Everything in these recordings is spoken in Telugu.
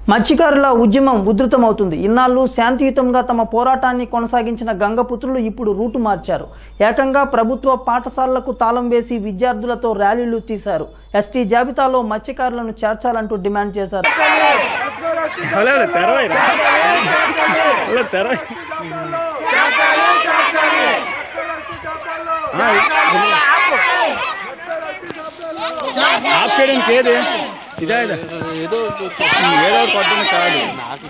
మత్స్యకారుల ఉద్యమం ఉధృతమవుతుంది ఇన్నాళ్ళు శాంతియుతంగా తమ పోరాటాన్ని కొనసాగించిన గంగపుత్రులు ఇప్పుడు రూటు మార్చారు ఏకంగా ప్రభుత్వ పాఠశాలలకు తాళం వేసి విద్యార్థులతో ర్యాలీలు తీశారు ఎస్టీ జాబితాలో మత్స్యకారులను చేర్చాలంటూ డిమాండ్ చేశారు హలో తెరవై హలో తెరవై ఆఫ్ చేయడానికి ఏది ఇదా ఇదా ఏదో ఏదో కొట్టడం కాదు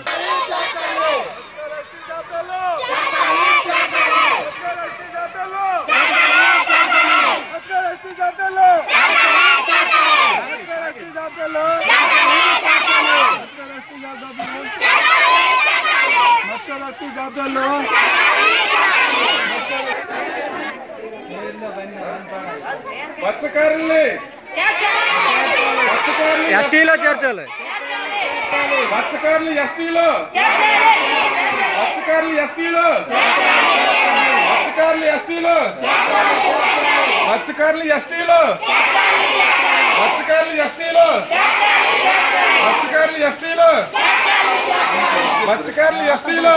మత్స్యకారుల్ని మత్స్యకారులు ఎస్టీలో చేర్చాలి మత్స్యకారులు ఎస్టీలో మత్స్యకారులు ఎస్టీలో మత్స్యకారులు ఎస్టీలో మత్స్యకారులు ఎస్టీలో మత్స్యకారులు ఎస్టీలో మత్స్యకారులు ఎస్టీలో మత్స్యకారులు ఎస్టీలో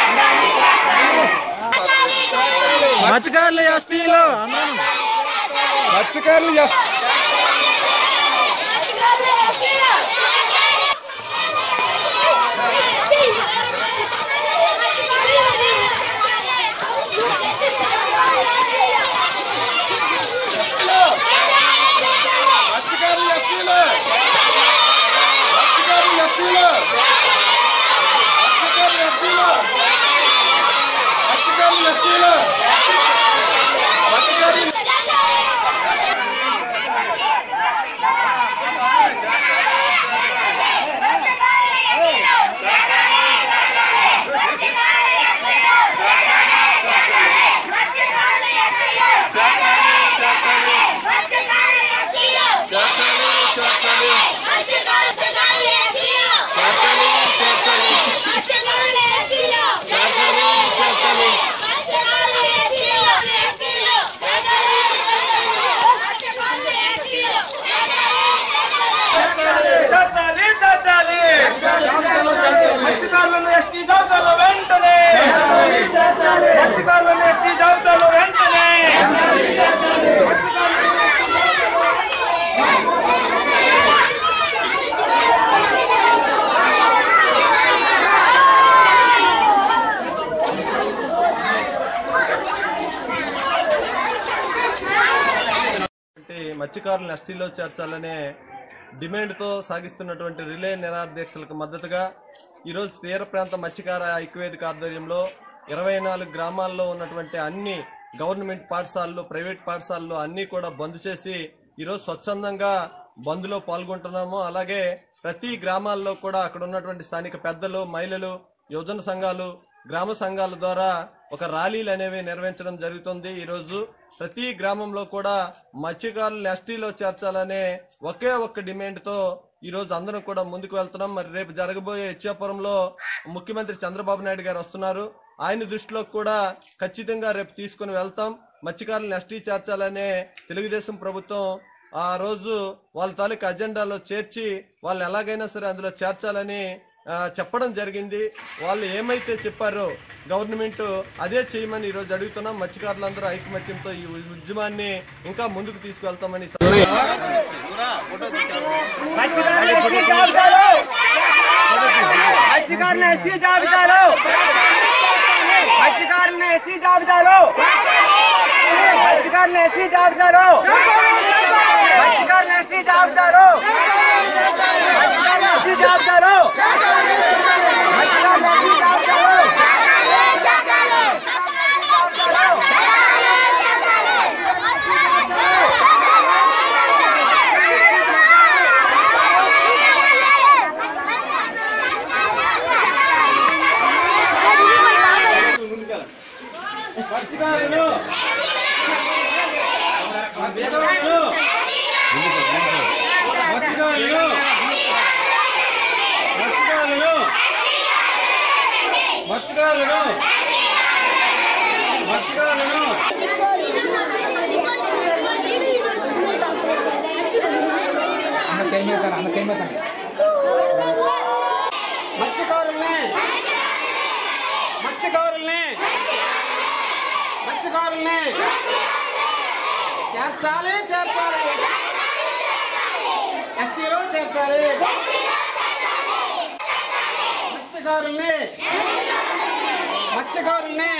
మత్స్యకారులు ఎస్టీలో అన్నాను మత్స్యకారులు ఎస్ మత్స్యకారులు ఎస్టీలో మత్స్యకారులు ఎస్టీలో మత్స్యకారులు ఎస్టీలో మత్స్యకారులు ఎస్టీలో మత్స్యకారులు చచ్చాలి చచ్చాలి మత్స్యకారులను ఎస్టీ జాబితాలో వెంటనే మత్స్యకారులను ఎస్టీ జాబితాలో వెంటనే అంటే మత్స్యకారులను ఎస్టీలో చేర్చాలనే డిమాండ్తో సాగిస్తున్నటువంటి రిలే నిరాధ్యక్షులకు మద్దతుగా ఈరోజు తీర ప్రాంత మత్స్యకార ఐక్యవేదిక ఆధ్వర్యంలో ఇరవై నాలుగు గ్రామాల్లో ఉన్నటువంటి అన్ని గవర్నమెంట్ పాఠశాలలు ప్రైవేట్ పాఠశాలలు అన్నీ కూడా బంద్ చేసి ఈరోజు స్వచ్ఛందంగా బంద్లో పాల్గొంటున్నాము అలాగే ప్రతి గ్రామాల్లో కూడా అక్కడ ఉన్నటువంటి స్థానిక పెద్దలు మహిళలు యువజన సంఘాలు గ్రామ సంఘాల ద్వారా ఒక ర్యాలీలు అనేవి నిర్వహించడం జరుగుతుంది ఈరోజు ప్రతి గ్రామంలో కూడా మత్స్యకారులను ఎస్టీలో చేర్చాలనే ఒకే ఒక్క డిమాండ్ తో ఈ రోజు అందరం కూడా ముందుకు వెళ్తున్నాం మరి రేపు జరగబోయే ఇచ్చాపురంలో ముఖ్యమంత్రి చంద్రబాబు నాయుడు గారు వస్తున్నారు ఆయన దృష్టిలో కూడా ఖచ్చితంగా రేపు తీసుకుని వెళ్తాం మత్స్యకారులను ఎస్టీ చేర్చాలనే తెలుగుదేశం ప్రభుత్వం ఆ రోజు వాళ్ళ తాలూకు అజెండాలో చేర్చి వాళ్ళు ఎలాగైనా సరే అందులో చేర్చాలని ఆ, చెప్పడం జరిగింది వాళ్ళు ఏమైతే చెప్పారో గవర్నమెంట్ అదే చేయమని ఈ రోజు అడుగుతున్నాం మత్స్యకారులందరూ ఐకమత్యంతో ఈ ఉద్యమాన్ని ఇంకా ముందుకు తీసుకువెళ్తామని మత్స్యకారులను ఎస్టీ జాబితాలో మత్స్యకారులను ఎస్టీ జాబితాలో మత్స్యకారులను ఎస్టీ జాబితాలో మత్స్యకారులను ఎస్టీ జాబితాలో మత్స్యకారులను ఎస్టీ జాబితాలో మత్స్యకారులను ఎస్టీ జాబితాలో మత్స్యకారులు మత్స్యకారులు మత్స్యకారులు మత్స్యకారులు మత్స్యకారులు మత్స్యకారులు మత్స్యకారుల్ని మత్స్యకారుల్ని చేర్చాలి చేర్చాలి ఎస్టీలో చేర్చాలి మత్స్యకారుల్ని మత్స్యకారుల్ని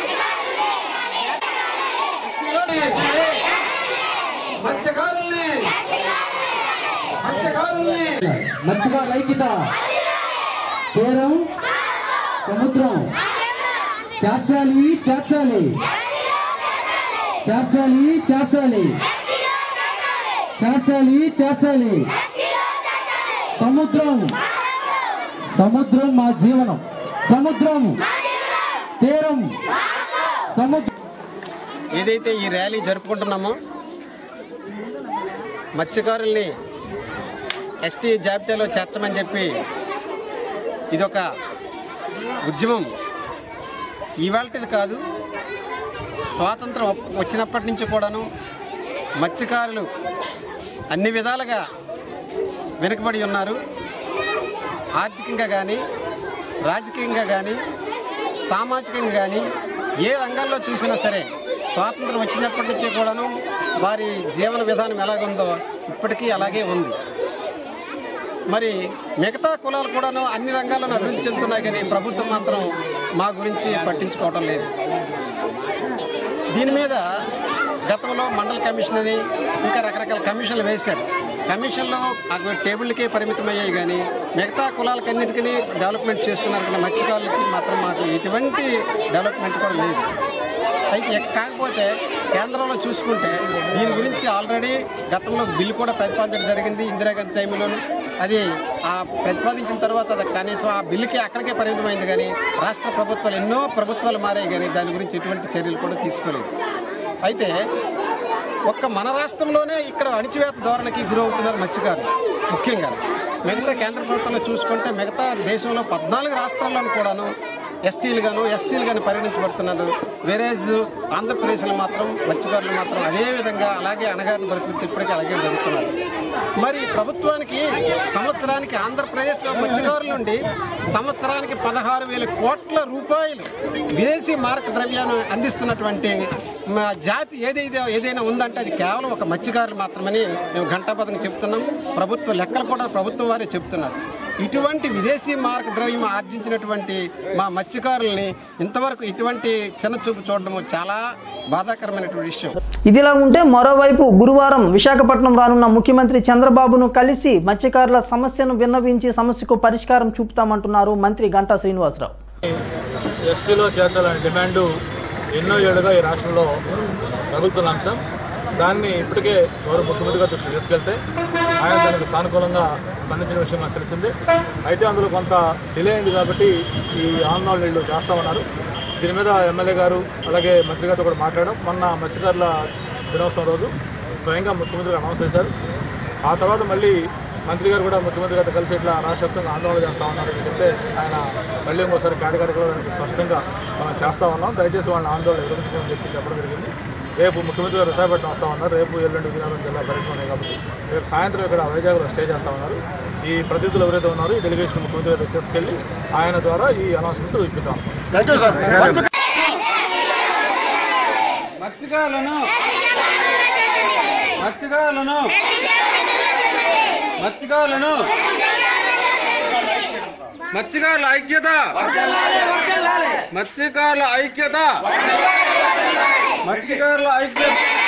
ఎస్టీలో చేర్చాలి మత్స్యకారుల్ని మత్స్యకారుల్ని మత్స్యకారుల ఐక్యత తీరం సముద్రం చేర్చాలి చేర్చాలి చేర్చాలి చేర్చాలి చేర్చాలి చేర్చాలి సముద్రం సముద్రం మా జీవనం సముద్రం తీరం సముద్రం ఏదైతే ఈ ర్యాలీ జరుపుకుంటున్నామో మత్స్యకారుల్ని ఎస్టీ జాబితాలో చేర్చమని చెప్పి ఇదొక ఉద్యమం ఇవాళది కాదు స్వాతంత్రం వచ్చినప్పటి నుంచి కూడాను మత్స్యకారులు అన్ని విధాలుగా వెనుకబడి ఉన్నారు ఆర్థికంగా కానీ రాజకీయంగా కానీ సామాజికంగా కానీ ఏ రంగాల్లో చూసినా సరే స్వాతంత్రం వచ్చినప్పటి నుంచి కూడాను వారి జీవన విధానం ఎలాగుందో ఇప్పటికీ అలాగే ఉంది మరి మిగతా కులాలు కూడాను అన్ని రంగాల్లోనూ అభివృద్ధి చెందుతున్నాయి కానీ ప్రభుత్వం మాత్రం మా గురించి పట్టించుకోవటం లేదు దీని మీద గతంలో మండల కమిషన్ అని ఇంకా రకరకాల కమిషన్లు వేశారు కమిషన్లో అవి టేబుల్కే పరిమితమయ్యాయి కానీ మిగతా కులాలకన్నిటికీ డెవలప్మెంట్ చేస్తున్నారు కానీ మత్స్యకారులకి మాత్రం మాకు ఎటువంటి డెవలప్మెంట్ కూడా లేదు అయితే ఇక కాకపోతే కేంద్రంలో చూసుకుంటే దీని గురించి ఆల్రెడీ గతంలో బిల్లు కూడా ప్రతిపాదించడం జరిగింది ఇందిరాగాంధీ టైంలోను అది ఆ ప్రతిపాదించిన తర్వాత అది కనీసం ఆ బిల్లుకి అక్కడికే పరిమితమైంది కానీ రాష్ట్ర ప్రభుత్వాలు ఎన్నో ప్రభుత్వాలు మారాయి కానీ దాని గురించి ఎటువంటి చర్యలు కూడా తీసుకోలేదు అయితే ఒక్క మన రాష్ట్రంలోనే ఇక్కడ అణిచివేత ధోరణికి గురవుతున్నారు మత్స్యకారులు ముఖ్యంగా మిగతా కేంద్ర ప్రభుత్వంలో చూసుకుంటే మిగతా దేశంలో పద్నాలుగు రాష్ట్రాల్లోనూ కూడాను ఎస్టీలు గాను ఎస్సీలు గాను పరిగణించబడుతున్నారు వేరేజ్ ఆంధ్రప్రదేశ్లో మాత్రం మత్స్యకారులు మాత్రం అదే విధంగా అలాగే అణగారిన పరిస్థితి ఇప్పటికీ అలాగే జరుగుతున్నారు మరి ప్రభుత్వానికి సంవత్సరానికి ఆంధ్రప్రదేశ్లో మత్స్యకారుల నుండి సంవత్సరానికి పదహారు వేల కోట్ల రూపాయలు విదేశీ మారక ద్రవ్యాన్ని అందిస్తున్నటువంటి మా జాతి ఏదైతే ఏదైనా ఉందంటే అది కేవలం ఒక మత్స్యకారులు మాత్రమని మేము ఘంటాపథంగా చెప్తున్నాం ప్రభుత్వ లెక్కలు కూడా ప్రభుత్వం వారే చెప్తున్నారు ఇటువంటి విదేశీ మార్క ద్రవ్యం ఆర్జించినటువంటి మా మత్స్యకారుల్ని ఇంతవరకు ఇటువంటి చిన్న చూపు చూడడం చాలా బాధాకరమైనటువంటి విషయం ఇదిలా ఉంటే మరోవైపు గురువారం విశాఖపట్నం రానున్న ముఖ్యమంత్రి చంద్రబాబును కలిసి మత్స్యకారుల సమస్యను విన్నవించి సమస్యకు పరిష్కారం చూపుతామంటున్నారు మంత్రి గంటా శ్రీనివాసరావు ఎస్టీలో చేర్చాలనే డిమాండు ఎన్నో ఏళ్ళుగా ఈ రాష్ట్రంలో రగులుతున్న అంశం దాన్ని ఇప్పటికే గౌరవ ముఖ్యమంత్రి గారు దృష్టి తీసుకెళ్తే ఆయన దానికి సానుకూలంగా స్పందించిన విషయం మనకు తెలిసిందే అయితే అందులో కొంత డిలే అయింది కాబట్టి ఈ ఆందోళన వీళ్ళు చేస్తా ఉన్నారు దీని మీద ఎమ్మెల్యే గారు అలాగే మంత్రి గారితో కూడా మాట్లాడడం మొన్న మత్స్యకారుల దినోత్సవం రోజు స్వయంగా ముఖ్యమంత్రి గారు అనౌన్స్ చేశారు ఆ తర్వాత మళ్ళీ మంత్రి గారు కూడా ముఖ్యమంత్రి గారితో కలిసి ఇట్లా రాష్ట్ర వ్యాప్తంగా ఆందోళన చేస్తా ఉన్నారు అని చెప్తే ఆయన మళ్ళీ ఇంకోసారి కేటగిరీలో దానికి స్పష్టంగా మనం చేస్తా ఉన్నాం దయచేసి వాళ్ళని ఆందోళన విరమించుకోమని చెప్పి చెప్పడం జరిగింది రేపు ముఖ్యమంత్రి గారు విశాఖపట్నం వస్తా ఉన్నారు రేపు ఎల్లుండి విజయనగరం జిల్లా పర్యటన ఉన్నాయి కాబట్టి రేపు సాయంత్రం ఇక్కడ వైజాగ్లో స్టే చేస్తా ఉన్నారు ఈ ప్రతినిధులు ఎవరైతే ఉన్నారో ఈ డెలిగేషన్ ముఖ్యమంత్రి గారు తీసుకెళ్లి ఆయన ద్వారా ఈ అనౌన్స్మెంట్ ఇప్పిద్దాం మత్స్యకారులను మత్స్యకారులను మత్స్యకారులను మత్స్యకారుల ఐక్యత మత్స్యకారుల ఐక్యత మత్స్యకారుల ఐక్యత